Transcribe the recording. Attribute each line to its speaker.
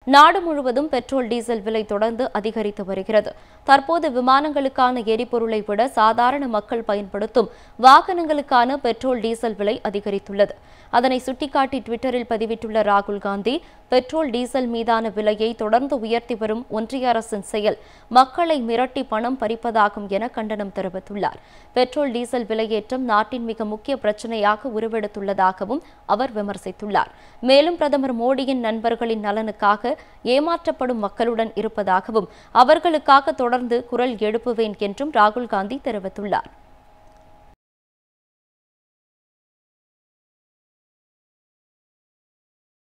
Speaker 1: நாடு முழுவதும் petrol diesel விலை தொடர்ந்து அதிகரித்து வருகிறது தற்போது விமானங்களுக்கான எரிபொருளை விட சாதாரண மக்கள் பயன்படுத்தும் வாகனங்களுக்கான பெட்ரோல் டீசல் விலை அதிகரித்துள்ளது அதனை சுட்டிக்காட்டி ட்விட்டரில் பதிவிட்டுள்ள ராகுல் காந்தி பெட்ரோல் டீசல் மீதான விலையை தொடர்ந்து உயர்த்தி வரும் ஒன்றிய அரசின் செயல் மக்களை மிரட்டி பணம் பறிப்பதாகும் என கண்டனம் தெரிவித்துள்ளார் பெட்ரோல் டீசல் விலையேற்றம் நாட்டின் மிக முக்கிய பிரச்சனையாக உருவெடுத்துள்ளதாகவும் அவர் விமர்சித்துள்ளார் மேலும் பிரதமர் மோடியின் நண்பர்களின் நலனுக்காக ஏமாற்றப்படும் மக்களுடன் இருப்பதாகவும் அவர்களுக்காக தொடர்ந்து குரல் எழுப்புவேன் என்றும் ராகுல் காந்தி தெரிவித்துள்ளார்